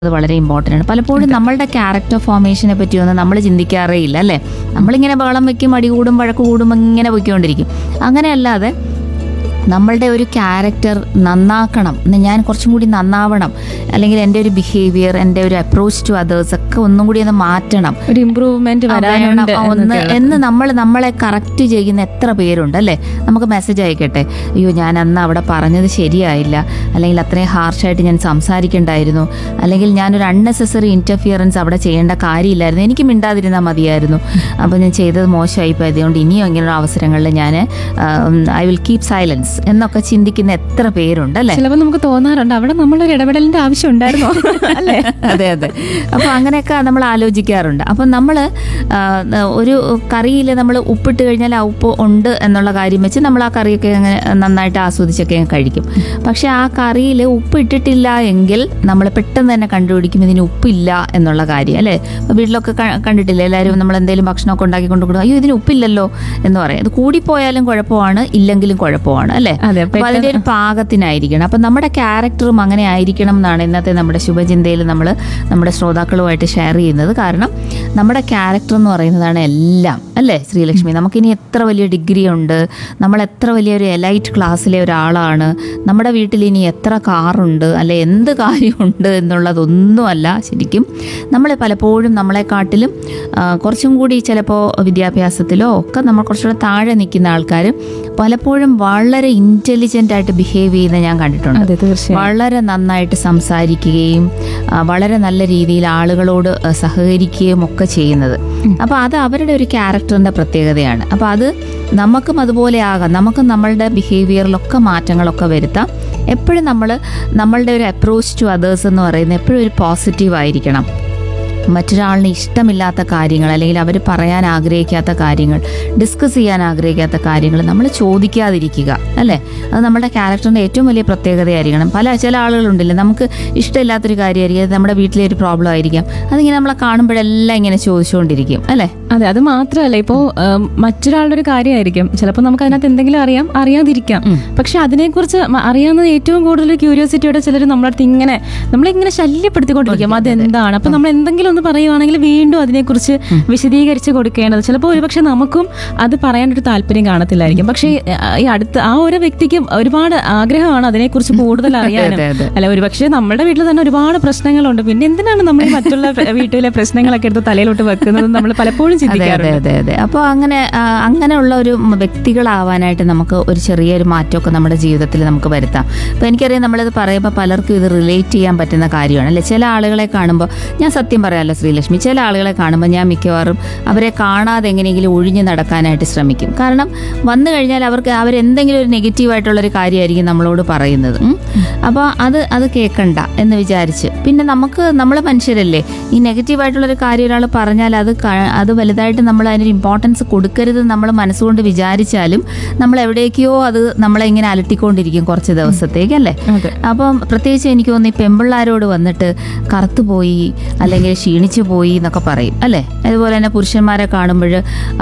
അത് വളരെ ഇമ്പോർട്ടൻ്റ് ആണ് പലപ്പോഴും നമ്മളുടെ ക്യാരക്ടർ ഫോർമേഷനെ പറ്റിയൊന്നും നമ്മൾ ചിന്തിക്കാറേ ഇല്ല അല്ലേ നമ്മളിങ്ങനെ ബഹളം വെക്കും അടി കൂടും വഴക്ക് കൂടും ഇങ്ങനെ പോയിക്കൊണ്ടിരിക്കും അങ്ങനെയല്ലാതെ നമ്മളുടെ ഒരു ക്യാരക്ടർ നന്നാക്കണം എന്ന് ഞാൻ കുറച്ചും കൂടി നന്നാവണം അല്ലെങ്കിൽ എൻ്റെ ഒരു ബിഹേവിയർ എൻ്റെ ഒരു അപ്രോച്ച് ടു അതേഴ്സ് ഒക്കെ ഒന്നും കൂടി ഒന്ന് മാറ്റണം ഒരു ഇമ്പ്രൂവ്മെന്റ് ആ, വേണം. വരാനുണ്ട് ആ, ഒന്ന് എന്നൊക്കെയുള്ള. എന്ന് നമ്മൾ നമ്മളെ കറക്റ്റ് ചെയ്യുന്ന എത്ര പേരുണ്ട് അല്ലേ നമുക്ക് മെസ്സേജ് അയക്കട്ടെ അയ്യോ ഞാൻ അന്ന് അവിടെ പറഞ്ഞത് ശരിയായില്ല അല്ലെങ്കിൽ അത്രയും ഹാർഷായിട്ട് ഞാൻ സംസാരിക്കണ്ടായിരുന്നു അല്ലെങ്കിൽ ഞാനൊരു അൺനെസസറി ഇന്റർഫിയറൻസ് അവിടെ ചെയ്യേണ്ട കാര്യമില്ലായിരുന്നു എനിക്ക് മിണ്ടാതിരുന്നാൽ മതിയായിരുന്നു അപ്പോൾ ഞാൻ ചെയ്തത് മോശമായി പോയി അതുകൊണ്ട് ഇനിയും ഇങ്ങനെയുള്ള അവസരങ്ങളിൽ ഞാൻ ഐ വിൽ കീപ് സൈലൻസ് എന്നൊക്കെ ചിന്തിക്കുന്ന എത്ര പേരുണ്ട് അല്ലേ ചിലപ്പോ നമുക്ക് തോന്നാറുണ്ട് അവിടെ നമ്മളൊരു ഇടപെടലിന്റെ ആവശ്യം ഉണ്ടായിരുന്നോ അല്ലേ അതെ അതെ അപ്പോൾ അങ്ങനെയൊക്കെ നമ്മൾ ആലോചിക്കാറുണ്ട് അപ്പം നമ്മൾ ഒരു കറിയിൽ നമ്മൾ ഉപ്പിട്ട് കഴിഞ്ഞാൽ ആ ഉപ്പ് ഉണ്ട് എന്നുള്ള കാര്യം വെച്ച് നമ്മൾ ആ കറിയൊക്കെ അങ്ങനെ നന്നായിട്ട് ആസ്വദിച്ചൊക്കെ അങ്ങ് കഴിക്കും പക്ഷെ ആ കറിയിൽ ഉപ്പ് ഇട്ടിട്ടില്ല എങ്കിൽ നമ്മൾ പെട്ടെന്ന് തന്നെ കണ്ടുപിടിക്കും ഇതിന് ഉപ്പില്ല എന്നുള്ള കാര്യം അല്ലേ അപ്പോൾ വീട്ടിലൊക്കെ ക- കണ്ടിട്ടില്ലേ എല്ലാവരും നമ്മൾ എന്തെങ്കിലും ഭക്ഷണമൊക്കെ ഉണ്ടാക്കി കൊണ്ട് കൊടുക്കും അയ്യോ ഇതിന് ഉപ്പില്ലല്ലോ എന്ന് പറയും അത് കൂടിപ്പോയാലും കുഴപ്പമാണ് ഇല്ലെങ്കിലും കുഴപ്പമാണ് അല്ലേ അതെ അപ്പൊ അതിന്റെ ഒരു പാകത്തിനായിരിക്കണം അപ്പൊ നമ്മുടെ ക്യാരക്ടറും അങ്ങനെ ആയിരിക്കണം എന്നാണ് ഇന്നത്തെ നമ്മുടെ ശുഭചിന്തയിൽ നമ്മൾ നമ്മുടെ ശ്രോതാക്കളുമായിട്ട് ഷെയർ ചെയ്യുന്നത് കാരണം നമ്മുടെ ക്യാരക്ടർ എന്ന് പറയുന്നതാണ് എല്ലാം അല്ലേ ശ്രീലക്ഷ്മി നമുക്കിനി എത്ര വലിയ ഡിഗ്രി ഉണ്ട് നമ്മൾ എത്ര വലിയൊരു എലൈറ്റ് ക്ലാസ്സിലെ ഒരാളാണ് നമ്മുടെ വീട്ടിൽ ഇനി എത്ര കാറുണ്ട് അല്ലെ എന്ത് കാര്യമുണ്ട് എന്നുള്ളതൊന്നുമല്ല ശരിക്കും നമ്മൾ പലപ്പോഴും നമ്മളെക്കാട്ടിലും ആ, കുറച്ചും കൂടി ചിലപ്പോൾ വിദ്യാഭ്യാസത്തിലോ ഒക്കെ നമ്മൾ കുറച്ചുകൂടെ താഴെ നിൽക്കുന്ന ആൾക്കാർ പലപ്പോഴും വളരെ ഇൻ്റലിജൻ്റ് ആയിട്ട് ബിഹേവ് ചെയ്യുന്ന ഞാൻ കണ്ടിട്ടുണ്ട് അതെ തീർച്ചയായും വളരെ നന്നായിട്ട് സംസാരിക്കുകയും ആ, വളരെ നല്ല രീതിയിൽ ആളുകളോട് ആ, സഹകരിക്കുകയും ഒക്കെ ചെയ്യുന്നത് അപ്പോൾ അത് അവരുടെ ഒരു ക്യാരക്ടറിൻ്റെ പ്രത്യേകതയാണ് അപ്പോൾ അത് നമുക്കും അതുപോലെ ആകാം നമുക്കും നമ്മളുടെ ബിഹേവിയറിലൊക്കെ മാറ്റങ്ങളൊക്കെ വരുത്താം എപ്പോഴും നമ്മൾ നമ്മളുടെ ഒരു അപ്രോച്ച് ടു അതേഴ്സ് എന്ന് പറയുന്നത് എപ്പോഴും ഒരു പോസിറ്റീവ് ആയിരിക്കണം മറ്റൊരാളിന് ഇഷ്ടമില്ലാത്ത കാര്യങ്ങൾ അല്ലെങ്കിൽ അവർ പറയാൻ ആഗ്രഹിക്കാത്ത കാര്യങ്ങൾ ഡിസ്കസ് ചെയ്യാൻ ആഗ്രഹിക്കാത്ത കാര്യങ്ങൾ നമ്മൾ ചോദിക്കാതിരിക്കുക അല്ലേ അത് നമ്മുടെ ക്യാരക്ടറിൻ്റെ ഏറ്റവും വലിയ പ്രത്യേകതയായിരിക്കണം പല ചില ആളുകളുണ്ടല്ലേ നമുക്ക് ഇഷ്ടമില്ലാത്തൊരു കാര്യമായിരിക്കും അത് നമ്മുടെ വീട്ടിലെ ഒരു പ്രോബ്ലം ആയിരിക്കാം അതിങ്ങനെ നമ്മളെ കാണുമ്പോഴെല്ലാം ഇങ്ങനെ ചോദിച്ചുകൊണ്ടിരിക്കും അല്ലേ അതെ അത് മാത്രമല്ല ഇപ്പോ ഉം, മറ്റൊരാളുടെ ഒരു കാര്യമായിരിക്കും ചിലപ്പോൾ നമുക്ക് അതിനകത്ത് എന്തെങ്കിലും അറിയാം അറിയാതിരിക്കാം പക്ഷെ അതിനെക്കുറിച്ച് മ- അറിയാവുന്നത് ഏറ്റവും കൂടുതൽ ക്യൂരിയോസിറ്റിയോടെ ചിലർ നമ്മുടെ അടുത്ത് ഇങ്ങനെ നമ്മളിങ്ങനെ ശല്യപ്പെടുത്തിക്കൊണ്ടിരിക്കും അതെന്താണ് അപ്പൊ നമ്മൾ എന്തെങ്കിലും ഒന്ന് പറയുവാണെങ്കിൽ വീണ്ടും അതിനെക്കുറിച്ച് വിശദീകരിച്ച് കൊടുക്കേണ്ടത് ചിലപ്പോൾ ഒരുപക്ഷെ നമുക്കും അത് പറയാനൊരു താല്പര്യം കാണത്തില്ലായിരിക്കും പക്ഷേ ആ, ഈ അടുത്ത ആ ഒരു വ്യക്തിക്ക് ഒരുപാട് ആഗ്രഹമാണ് അതിനെക്കുറിച്ച് കൂടുതൽ അറിയാനും അതെ, അതെ. അല്ല ഒരുപക്ഷെ നമ്മുടെ വീട്ടിൽ തന്നെ ഒരുപാട് പ്രശ്നങ്ങളുണ്ട് പിന്നെ എന്തിനാണ് നമ്മൾ ഈ മറ്റുള്ള പ്ര- വീട്ടിലെ പ്രശ്നങ്ങളൊക്കെ എടുത്ത് തലയിലോട്ട് വെക്കുന്നത് നമ്മൾ പലപ്പോഴും അതെ അതെ ചിന്തിക്കാറുണ്ട് അതെ അതെ അപ്പോൾ അങ്ങനെ ആ, അങ്ങനെയുള്ള ഒരു വ്യക്തികളാവാനായിട്ട് നമുക്ക് ഒരു ചെറിയൊരു മാറ്റമൊക്കെ നമ്മുടെ ജീവിതത്തിൽ നമുക്ക് വരുത്താം അപ്പോൾ എനിക്കറിയാം നമ്മളിത് പറയുമ്പോൾ പലർക്കും ഇത് റിലേറ്റ് ചെയ്യാൻ പറ്റുന്ന കാര്യമാണ് അല്ലേ ചില ആളുകളെ കാണുമ്പോൾ ഞാൻ സത്യം പറയാമല്ലോ ശ്രീലക്ഷ്മി ചില ആളുകളെ കാണുമ്പോൾ ഞാൻ മിക്കവാറും അവരെ കാണാതെ എങ്ങനെയെങ്കിലും ഒഴിഞ്ഞു നടക്കാനായിട്ട് ശ്രമിക്കും കാരണം വന്നു കഴിഞ്ഞാൽ അവർക്ക് അവരെന്തെങ്കിലും ഒരു നെഗറ്റീവായിട്ടുള്ളൊരു കാര്യമായിരിക്കും നമ്മളോട് പറയുന്നത് ഉം. അപ്പോൾ അത് അത് കേൾക്കണ്ട എന്ന് വിചാരിച്ച് പിന്നെ നമുക്ക് നമ്മൾ മനുഷ്യരല്ലേ ഈ നെഗറ്റീവായിട്ടുള്ളൊരു കാര്യം ഒരാൾ പറഞ്ഞാൽ അത് ക- അത് വലുതായിട്ട് നമ്മൾ അതിനൊരു ഇമ്പോർട്ടൻസ് കൊടുക്കരുത് നമ്മൾ മനസ്സുകൊണ്ട് വിചാരിച്ചാലും നമ്മൾ എവിടേക്കോ അത് നമ്മളെ ഇങ്ങനെ അലട്ടിക്കൊണ്ടിരിക്കും കുറച്ച് ദിവസത്തേക്ക് അല്ലേ അതെ അപ്പം പ്രത്യേകിച്ച് എനിക്ക് തോന്നി പെമ്പിള്ളാരോട് വന്നിട്ട് കറുത്തു പോയി അല്ലെങ്കിൽ ക്ഷീണിച്ചു പോയി എന്നൊക്കെ പറയും അല്ലേ അതുപോലെ തന്നെ പുരുഷന്മാരെ കാണുമ്പോൾ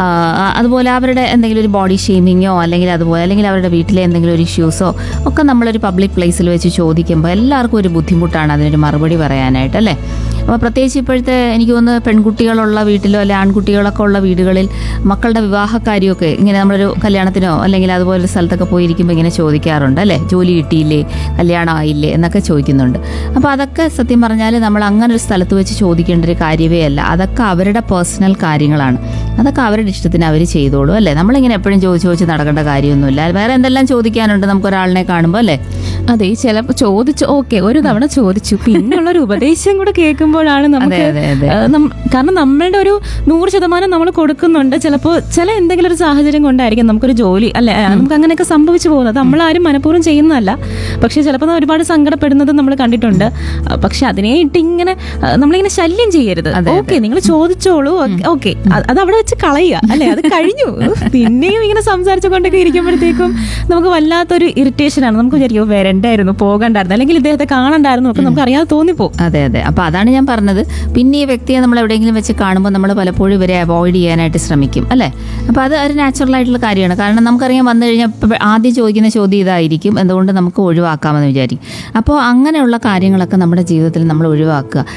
അതുപോലെ അവരുടെ എന്തെങ്കിലും ഒരു ബോഡി ഷെയ്മിങ്ങോ അല്ലെങ്കിൽ അതുപോലെ അല്ലെങ്കിൽ അവരുടെ വീട്ടിലെ എന്തെങ്കിലും ഒരു ഇഷ്യൂസോ ഒക്കെ നമ്മളൊരു പബ്ലിക് പ്ലേസിൽ വെച്ച് ചോദിക്കുമ്പോൾ എല്ലാവർക്കും ഒരു ബുദ്ധിമുട്ടാണ് അതിനൊരു മറുപടി പറയാനായിട്ട് അല്ലേ അപ്പോൾ പ്രത്യേകിച്ച് ഇപ്പോഴത്തെ എനിക്ക് തോന്നുന്നു പെൺകുട്ടികളുള്ള വീട്ടിലോ അല്ലെ ആൺകുട്ടികളൊക്കെ ഉള്ള വീടുകളിൽ മക്കളുടെ വിവാഹക്കാര്യമൊക്കെ ഇങ്ങനെ നമ്മളൊരു കല്യാണത്തിനോ അല്ലെങ്കിൽ അതുപോലെ ഒരു സ്ഥലത്തൊക്കെ പോയിരിക്കുമ്പോൾ ഇങ്ങനെ ചോദിക്കാറുണ്ട് അല്ലേ ജോലി കിട്ടിയില്ലേ കല്യാണം ആയില്ലേ എന്നൊക്കെ ചോദിക്കുന്നുണ്ട് അപ്പോൾ അതൊക്കെ സത്യം പറഞ്ഞാൽ നമ്മൾ അങ്ങനെ ഒരു സ്ഥലത്ത് വെച്ച് ചോദിക്കേണ്ട ഒരു കാര്യമേ അല്ല അതൊക്കെ അവരുടെ പേഴ്സണൽ കാര്യങ്ങളാണ് അതൊക്കെ അവരുടെ ഇഷ്ടത്തിന് അവർ ചെയ്തോളൂ അല്ലേ നമ്മളിങ്ങനെ എപ്പോഴും ചോദിച്ച് ചോദിച്ച് നടക്കേണ്ട കാര്യമൊന്നുമില്ല വേറെ എന്തെല്ലാം ചോദിക്കാനുണ്ട് നമുക്ക് ഒരാളിനെ കാണുമ്പോൾ അല്ലേ അതെ ചിലപ്പോ ചോദിച്ചു ഓക്കെ ഒരു തവണ ചോദിച്ചു പിന്നുള്ള ഒരു ഉപദേശം കൂടെ കേൾക്കുമ്പോഴാണ് നമുക്ക് അതെ, അതെ. ആ, നം- കാരണം നമ്മളുടെ ഒരു നൂറ് ശതമാനം നമ്മൾ കൊടുക്കുന്നുണ്ട് ചിലപ്പോൾ ചില എന്തെങ്കിലും ഒരു സാഹചര്യം കൊണ്ടായിരിക്കും നമുക്കൊരു ജോലി അല്ലെ ആ, നമുക്ക് അങ്ങനെയൊക്കെ സംഭവിച്ചു പോകുന്നത് നമ്മളാരും മനഃപൂർവ്വം ചെയ്യുന്നതല്ല പക്ഷെ ചിലപ്പോൾ ഒരുപാട് സങ്കടപ്പെടുന്നത് നമ്മൾ കണ്ടിട്ടുണ്ട് ആ, പക്ഷെ അതിനെ ഇട്ട് ഇങ്ങനെ ആ, നമ്മളിങ്ങനെ ശല്യം ചെയ്യരുത് ഓക്കെ നിങ്ങൾ ചോദിച്ചോളൂ ഓക്കെ അത് അവിടെ വെച്ച് കളയുക അല്ലെ അത് കഴിഞ്ഞു പിന്നെയും ഇങ്ങനെ സംസാരിച്ചുകൊണ്ടൊക്കെ ഇരിക്കുമ്പോഴത്തേക്കും നമുക്ക് വല്ലാത്തൊരു ഇറിറ്റേഷൻ ആണ് നമുക്ക് വിചാരിക്കും "ഓ, വരണ്ടായിരുന്നു പോകണ്ടായിരുന്നു അല്ലെങ്കിൽ ഇദ്ദേഹത്തെ കാണണ്ടായിരുന്നു ഒക്കെ നമുക്ക് അറിയാതെ തോന്നിപ്പോകും അതെ അതെ അപ്പോൾ അതാണ് ഞാൻ പറഞ്ഞത് പിന്നെ ഈ വ്യക്തിയെ നമ്മൾ എവിടെയെങ്കിലും വെച്ച് കാണുമ്പോൾ നമ്മൾ പലപ്പോഴും ഇവരെ അവോയ്ഡ് ചെയ്യാനായിട്ട് ശ്രമിക്കും അല്ലേ അപ്പോൾ അത് ഒരു നാച്ചുറൽ ആയിട്ടുള്ള കാര്യമാണ് കാരണം നമുക്കറിയാം വന്നു കഴിഞ്ഞാൽ ഇപ്പം ആദ്യം ചോദിക്കുന്ന ചോദ്യം ഇതായിരിക്കും എന്തുകൊണ്ട് നമുക്ക് ഒഴിവാക്കാമെന്ന് വിചാരിക്കും അപ്പോൾ അങ്ങനെയുള്ള കാര്യങ്ങളൊക്കെ നമ്മുടെ ജീവിതത്തിൽ നമ്മൾ ഒഴിവാക്കുക